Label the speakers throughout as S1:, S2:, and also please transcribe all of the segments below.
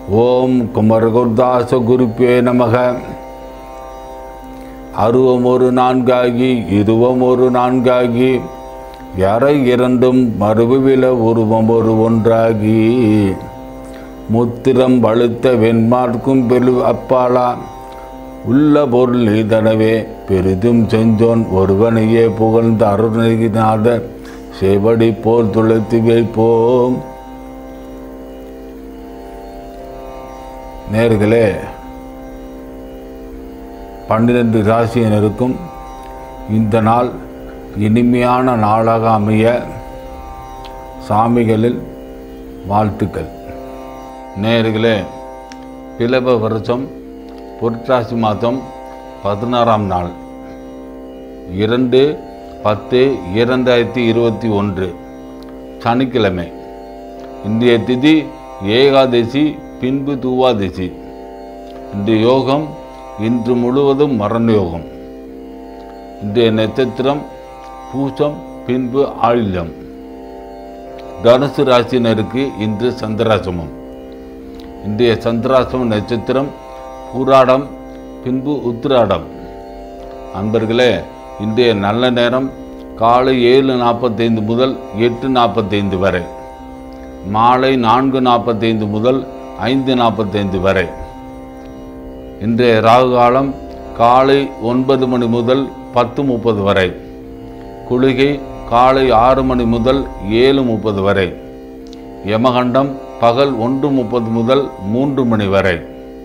S1: ஓம் குமரகுர்தாச குருப்பே நமக அருவம் ஒரு நான்காகி இருவம் ஒரு நான்காகி எறை இரண்டும் மறுவில உருவம் ஒரு ஒன்றாகி முத்திரம் வழுத்த வெண்மார்க்கும் பெரு அப்பாலா உள்ள பொருள் இதனவே பெரிதும் செஞ்சோன் ஒருவனையே புகழ்ந்த அருணகிநாத செவடி போல் துளைத்து வைப்போம் நேர்களே பன்னிரண்டு ராசியினருக்கும் இந்த நாள் இனிமையான நாளாக அமைய சாமிகளில் வாழ்த்துக்கள் நேர்களே பிளவ வருஷம் புரட்டாசி மாதம் பதினாறாம் நாள் இரண்டு பத்து இரண்டாயிரத்தி இருபத்தி ஒன்று சனிக்கிழமை இன்றைய திதி ஏகாதசி பின்பு தூவாதசி இன்றைய யோகம் இன்று முழுவதும் மரண யோகம் இன்றைய நட்சத்திரம் பூசம் பின்பு ஆயில்யம் தனுசு ராசினருக்கு இன்று சந்திராசிரமம் இன்றைய சந்திராசிரம நட்சத்திரம் பூராடம் பின்பு உத்திராடம் அன்பர்களே இன்றைய நல்ல நேரம் காலை ஏழு நாற்பத்தைந்து முதல் எட்டு நாற்பத்தைந்து வரை மாலை நான்கு நாற்பத்தைந்து முதல் ஐந்து நாற்பத்தைந்து வரை இன்றைய ராகு காலம் காலை ஒன்பது மணி முதல் பத்து முப்பது வரை குளிகை காலை ஆறு மணி முதல் ஏழு முப்பது வரை யமகண்டம் பகல் ஒன்று முப்பது முதல் மூன்று மணி வரை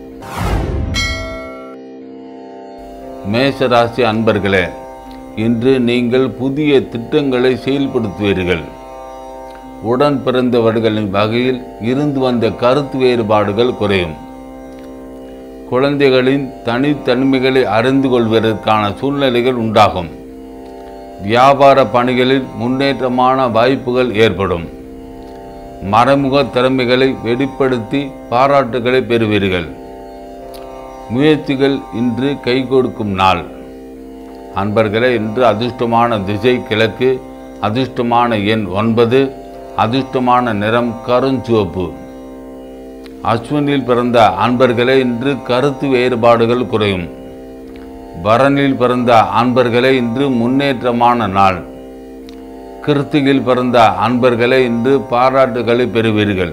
S1: மேஷராசி அன்பர்களே இன்று நீங்கள் புதிய திட்டங்களை செயல்படுத்துவீர்கள் உடன் பிறந்தவர்களின் வகையில் இருந்து வந்த கருத்து வேறுபாடுகள் குறையும் குழந்தைகளின் தனித்தன்மைகளை அறிந்து கொள்வதற்கான சூழ்நிலைகள் உண்டாகும் வியாபார பணிகளில் முன்னேற்றமான வாய்ப்புகள் ஏற்படும் மறைமுக திறமைகளை வெளிப்படுத்தி பாராட்டுகளை பெறுவீர்கள் முயற்சிகள் இன்று கை கொடுக்கும் நாள் அன்பர்களே இன்று அதிர்ஷ்டமான திசை கிழக்கு அதிர்ஷ்டமான எண் ஒன்பது அதிர்ஷ்டமான நிறம் கருஞ்சிவப்பு அஸ்வினில் பிறந்த அன்பர்களே இன்று கருத்து வேறுபாடுகள் குறையும் பரனில் பிறந்த அன்பர்களே இன்று முன்னேற்றமான நாள் கிருத்திகில் பிறந்த அன்பர்களே இன்று பாராட்டுகளை பெறுவீர்கள்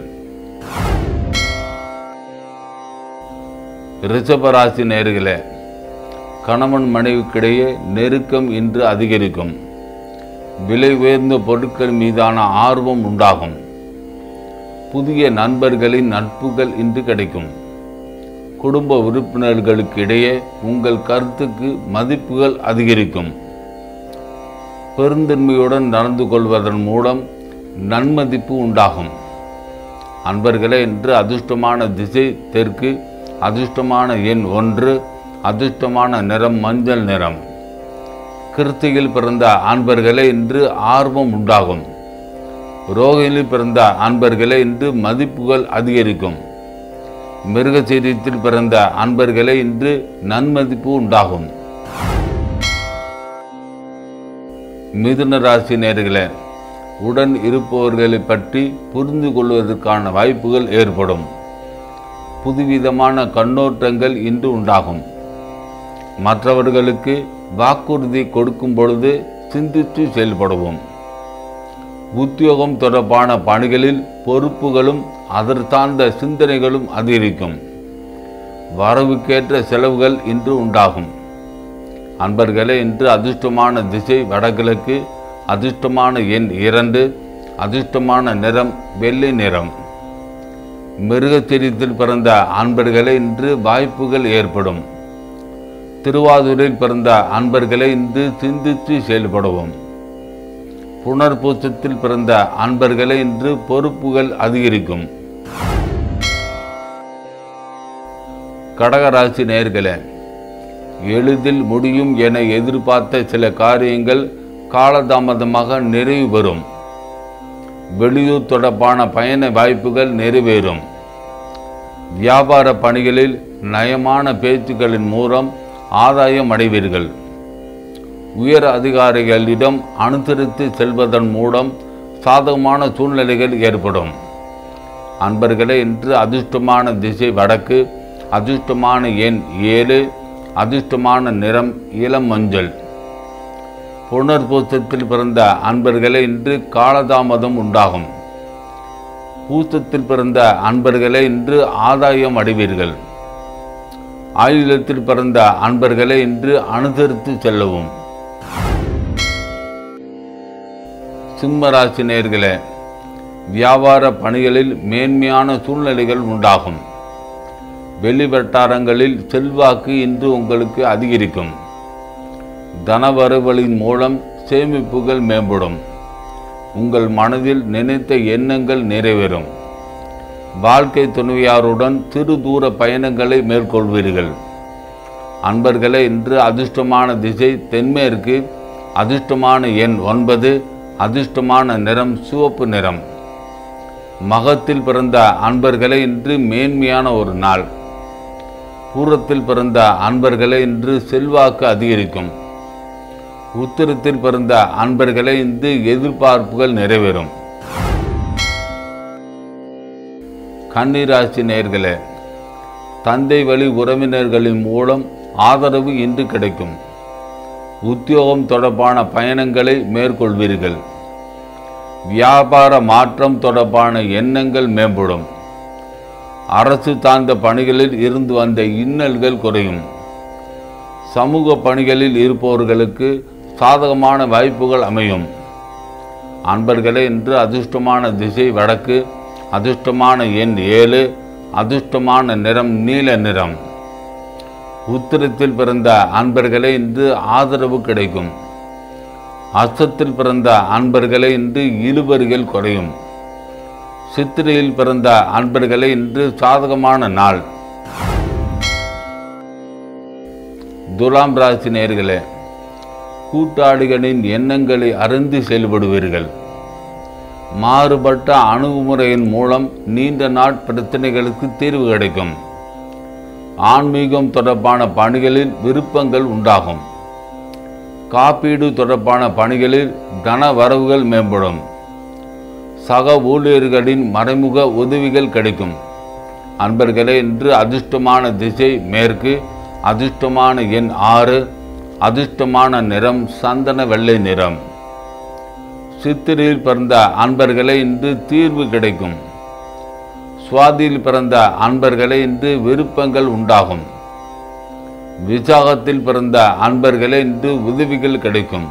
S1: ரிஷபராசி நேர்களே கணவன் மனைவிக்கிடையே நெருக்கம் இன்று அதிகரிக்கும் விலை உயர்ந்த பொருட்கள் மீதான ஆர்வம் உண்டாகும் புதிய நண்பர்களின் நட்புகள் இன்று கிடைக்கும் குடும்ப உறுப்பினர்களுக்கு இடையே உங்கள் கருத்துக்கு மதிப்புகள் அதிகரிக்கும் பெருந்தன்மையுடன் நடந்து கொள்வதன் மூலம் நன்மதிப்பு உண்டாகும் அன்பர்களே இன்று அதிர்ஷ்டமான திசை தெற்கு அதிர்ஷ்டமான எண் ஒன்று அதிர்ஷ்டமான நிறம் மஞ்சள் நிறம் கிருத்தியில் பிறந்த ஆண்பர்களே இன்று ஆர்வம் உண்டாகும் ரோகிணியில் பிறந்த ஆண்பர்களே இன்று மதிப்புகள் அதிகரிக்கும் மிருகசீரியத்தில் பிறந்த அன்பர்களே இன்று நன்மதிப்பு உண்டாகும் மிதுன ராசி நேர்களே உடன் இருப்பவர்களை பற்றி புரிந்து கொள்வதற்கான வாய்ப்புகள் ஏற்படும் புதுவிதமான கண்ணோட்டங்கள் இன்று உண்டாகும் மற்றவர்களுக்கு வாக்குறுதி கொடுக்கும் பொழுது சிந்தித்து செயல்படுவோம் உத்தியோகம் தொடர்பான பணிகளில் பொறுப்புகளும் அதர் சார்ந்த சிந்தனைகளும் அதிகரிக்கும் வரவுக்கேற்ற செலவுகள் இன்று உண்டாகும் அன்பர்களே இன்று அதிர்ஷ்டமான திசை வடகிழக்கு அதிர்ஷ்டமான எண் இரண்டு அதிர்ஷ்டமான நிறம் வெள்ளை நிறம் மிருகச்சரியத்தில் பிறந்த அன்பர்களே இன்று வாய்ப்புகள் ஏற்படும் திருவாரூரில் பிறந்த அன்பர்களே இன்று சிந்தித்து செயல்படுவோம் புனர்பூசத்தில் பிறந்த அன்பர்களே இன்று பொறுப்புகள் அதிகரிக்கும் கடகராசி நேர்களே எளிதில் முடியும் என எதிர்பார்த்த சில காரியங்கள் காலதாமதமாக நிறைவு பெறும் வெளியூர் தொடர்பான பயண வாய்ப்புகள் நிறைவேறும் வியாபார பணிகளில் நயமான பேச்சுக்களின் மூலம் ஆதாயம் அடைவீர்கள் உயர் அதிகாரிகளிடம் அனுசரித்து செல்வதன் மூலம் சாதகமான சூழ்நிலைகள் ஏற்படும் அன்பர்களே இன்று அதிர்ஷ்டமான திசை வடக்கு அதிர்ஷ்டமான எண் ஏழு அதிர்ஷ்டமான நிறம் இளம் மஞ்சள் புனர்பூசத்தில் பிறந்த அன்பர்களே இன்று காலதாமதம் உண்டாகும் பூசத்தில் பிறந்த அன்பர்களே இன்று ஆதாயம் அடைவீர்கள் ஆயுதத்தில் பிறந்த அன்பர்களே இன்று அனுசரித்து செல்லவும் சிம்மராசி நேர்களே வியாபார பணிகளில் மேன்மையான சூழ்நிலைகள் உண்டாகும் வெளி வட்டாரங்களில் செல்வாக்கு இன்று உங்களுக்கு அதிகரிக்கும் தனவரவுகளின் மூலம் சேமிப்புகள் மேம்படும் உங்கள் மனதில் நினைத்த எண்ணங்கள் நிறைவேறும் வாழ்க்கை துணைவியாருடன் சிறு தூர பயணங்களை மேற்கொள்வீர்கள் அன்பர்களே இன்று அதிர்ஷ்டமான திசை தென்மேற்கு அதிர்ஷ்டமான எண் ஒன்பது அதிர்ஷ்டமான நிறம் சிவப்பு நிறம் மகத்தில் பிறந்த அன்பர்களே இன்று மேன்மையான ஒரு நாள் பூரத்தில் பிறந்த அன்பர்களே இன்று செல்வாக்கு அதிகரிக்கும் உத்திரத்தில் பிறந்த அன்பர்களே இன்று எதிர்பார்ப்புகள் நிறைவேறும் கன்னிராசி நேர்களே தந்தை வழி உறவினர்களின் மூலம் ஆதரவு இன்று கிடைக்கும் உத்தியோகம் தொடர்பான பயணங்களை மேற்கொள்வீர்கள் வியாபார மாற்றம் தொடர்பான எண்ணங்கள் மேம்படும் அரசு சார்ந்த பணிகளில் இருந்து வந்த இன்னல்கள் குறையும் சமூக பணிகளில் இருப்பவர்களுக்கு சாதகமான வாய்ப்புகள் அமையும் அன்பர்களே இன்று அதிர்ஷ்டமான திசை வடக்கு அதிர்ஷ்டமான எண் ஏழு அதிர்ஷ்டமான நிறம் நீல நிறம் உத்திரத்தில் பிறந்த அன்பர்களே இன்று ஆதரவு கிடைக்கும் அஸ்தத்தில் பிறந்த அன்பர்களே இன்று இழுபறிகள் குறையும் சித்திரையில் பிறந்த அன்பர்களே இன்று சாதகமான நாள் துலாம் ராசி நேர்களே கூட்டாளிகளின் எண்ணங்களை அறிந்து செயல்படுவீர்கள் மாறுபட்ட அணுகுமுறையின் மூலம் நீண்ட நாட் பிரச்சனைகளுக்கு தீர்வு கிடைக்கும் ஆன்மீகம் தொடர்பான பணிகளில் விருப்பங்கள் உண்டாகும் காப்பீடு தொடர்பான பணிகளில் தன வரவுகள் மேம்படும் சக ஊழியர்களின் மறைமுக உதவிகள் கிடைக்கும் அன்பர்களே இன்று அதிர்ஷ்டமான திசை மேற்கு அதிர்ஷ்டமான எண் ஆறு அதிர்ஷ்டமான நிறம் சந்தன வெள்ளை நிறம் சித்திரையில் பிறந்த அன்பர்களே இன்று தீர்வு கிடைக்கும் சுவாதியில் பிறந்த அன்பர்களே இன்று விருப்பங்கள் உண்டாகும் விசாகத்தில் பிறந்த அன்பர்களே இன்று உதவிகள் கிடைக்கும்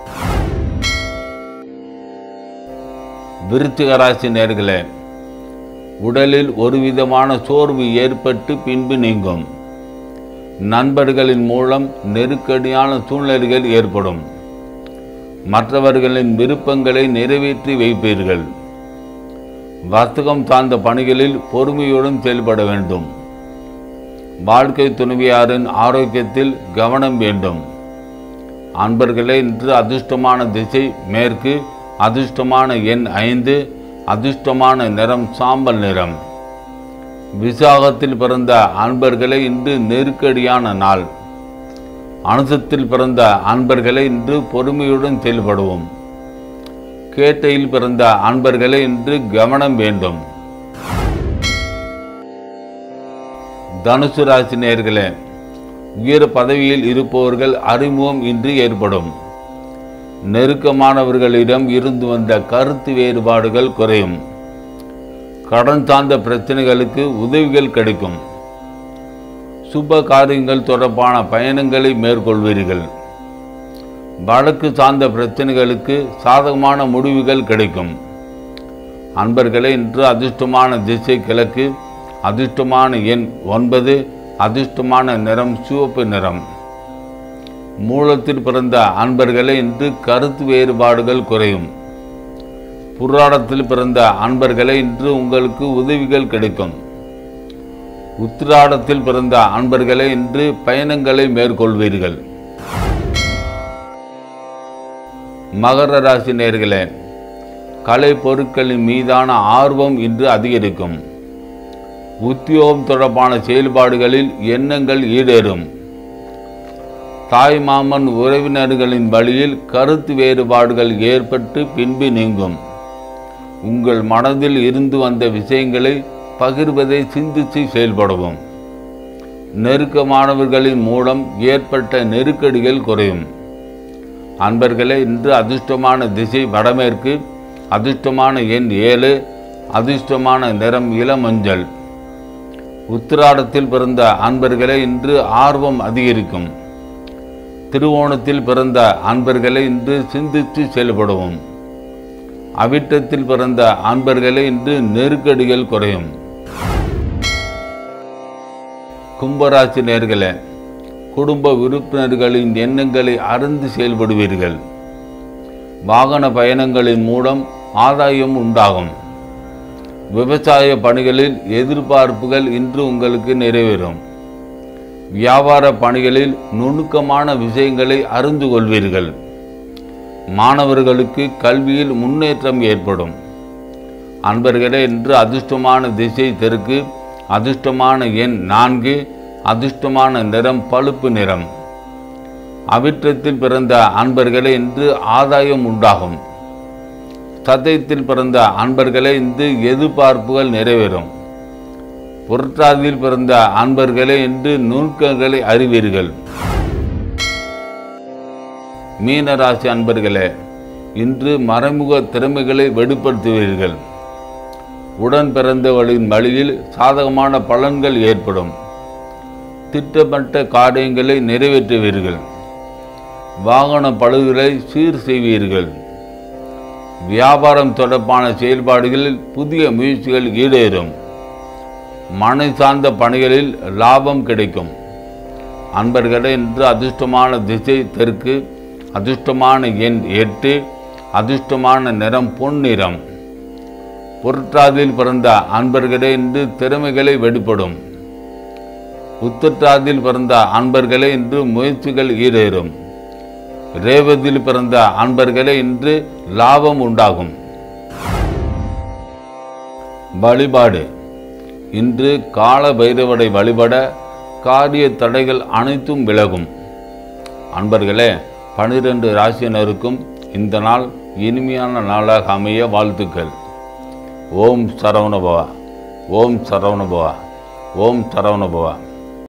S1: விருச்சிக ராசி நேர்களே உடலில் ஒரு விதமான சோர்வு ஏற்பட்டு பின்பு நீங்கும் நண்பர்களின் மூலம் நெருக்கடியான சூழ்நிலைகள் ஏற்படும் மற்றவர்களின் விருப்பங்களை நிறைவேற்றி வைப்பீர்கள் வர்த்தகம் சார்ந்த பணிகளில் பொறுமையுடன் செயல்பட வேண்டும் வாழ்க்கை துணைவியாரின் ஆரோக்கியத்தில் கவனம் வேண்டும் அன்பர்களே இன்று அதிர்ஷ்டமான திசை மேற்கு அதிர்ஷ்டமான எண் ஐந்து அதிர்ஷ்டமான நிறம் சாம்பல் நிறம் விசாகத்தில் பிறந்த அன்பர்களே இன்று நெருக்கடியான நாள் அனுசத்தில் பிறந்த அன்பர்களே இன்று பொறுமையுடன் செயல்படுவோம் கேட்டையில் பிறந்த அன்பர்களே இன்று கவனம் வேண்டும் தனுசு ராசி நேர்களே உயர் பதவியில் இருப்பவர்கள் அறிமுகம் இன்றி ஏற்படும் நெருக்கமானவர்களிடம் இருந்து வந்த கருத்து வேறுபாடுகள் குறையும் கடன் சார்ந்த பிரச்சனைகளுக்கு உதவிகள் கிடைக்கும் சுப காரியங்கள் தொடர்பான பயணங்களை மேற்கொள்வீர்கள் வழக்கு சார்ந்த பிரச்சனைகளுக்கு சாதகமான முடிவுகள் கிடைக்கும் அன்பர்களே இன்று அதிர்ஷ்டமான திசை கிழக்கு அதிர்ஷ்டமான எண் ஒன்பது அதிர்ஷ்டமான நிறம் சிவப்பு நிறம் மூலத்தில் பிறந்த அன்பர்களே இன்று கருத்து வேறுபாடுகள் குறையும் புராடத்தில் பிறந்த அன்பர்களே இன்று உங்களுக்கு உதவிகள் கிடைக்கும் உத்திராடத்தில் பிறந்த அன்பர்களே இன்று பயணங்களை மேற்கொள்வீர்கள் மகர ராசி நேர்களே கலை பொருட்களின் மீதான ஆர்வம் இன்று அதிகரிக்கும் உத்தியோகம் தொடர்பான செயல்பாடுகளில் எண்ணங்கள் ஈடேறும் தாய் மாமன் உறவினர்களின் வழியில் கருத்து வேறுபாடுகள் ஏற்பட்டு பின்பு நீங்கும் உங்கள் மனதில் இருந்து வந்த விஷயங்களை பகிர்வதை சிந்தித்து செயல்படவும் நெருக்கமானவர்களின் மூலம் ஏற்பட்ட நெருக்கடிகள் குறையும் அன்பர்களே இன்று அதிர்ஷ்டமான திசை வடமேற்கு அதிர்ஷ்டமான எண் ஏழு அதிர்ஷ்டமான நிறம் இளமஞ்சள் உத்திராடத்தில் பிறந்த அன்பர்களே இன்று ஆர்வம் அதிகரிக்கும் திருவோணத்தில் பிறந்த அன்பர்களே இன்று சிந்தித்து செயல்படுவோம் அவிட்டத்தில் பிறந்த அன்பர்களே இன்று நெருக்கடிகள் குறையும் கும்பராசி நேர்களே குடும்ப உறுப்பினர்களின் எண்ணங்களை அறிந்து செயல்படுவீர்கள் வாகன பயணங்களின் மூலம் ஆதாயம் உண்டாகும் விவசாய பணிகளில் எதிர்பார்ப்புகள் இன்று உங்களுக்கு நிறைவேறும் வியாபார பணிகளில் நுணுக்கமான விஷயங்களை அறிந்து கொள்வீர்கள் மாணவர்களுக்கு கல்வியில் முன்னேற்றம் ஏற்படும் அன்பர்களே இன்று அதிர்ஷ்டமான திசை தெற்கு அதிர்ஷ்டமான எண் நான்கு அதிர்ஷ்டமான நிறம் பழுப்பு நிறம் அவிற்றத்தில் பிறந்த அன்பர்களே இன்று ஆதாயம் உண்டாகும் சதயத்தில் பிறந்த அன்பர்களே இன்று எதிர்பார்ப்புகள் நிறைவேறும் புரட்டாதியில் பிறந்த அன்பர்களே இன்று நுணுக்கங்களை அறிவீர்கள் மீனராசி அன்பர்களே இன்று மறைமுக திறமைகளை வெளிப்படுத்துவீர்கள் உடன் பிறந்தவர்களின் வழியில் சாதகமான பலன்கள் ஏற்படும் திட்டமிட்ட காரியங்களை நிறைவேற்றுவீர்கள் வாகன பழுதுகளை சீர் செய்வீர்கள் வியாபாரம் தொடர்பான செயல்பாடுகளில் புதிய முயற்சிகள் ஈடேறும் மனை சார்ந்த பணிகளில் லாபம் கிடைக்கும் அன்பர்களே இன்று அதிர்ஷ்டமான திசை தெற்கு அதிர்ஷ்டமான எண் எட்டு அதிர்ஷ்டமான நிறம் பொன் நிறம் பொருட்டாதில் பிறந்த அன்பர்களே இன்று திறமைகளை வெளிப்படும் உத்திரட்டாதில் பிறந்த அன்பர்களே இன்று முயற்சிகள் ஈடேறும் ரேவதில் பிறந்த அன்பர்களே இன்று லாபம் உண்டாகும் வழிபாடு இன்று கால பைரவரை வழிபட காரிய தடைகள் அனைத்தும் விலகும் அன்பர்களே பனிரெண்டு ராசியினருக்கும் இந்த நாள் இனிமையான நாளாக அமைய வாழ்த்துக்கள் ஓம் சரவணபவா ஓம் சரவணபவா ஓம் சரவணபவா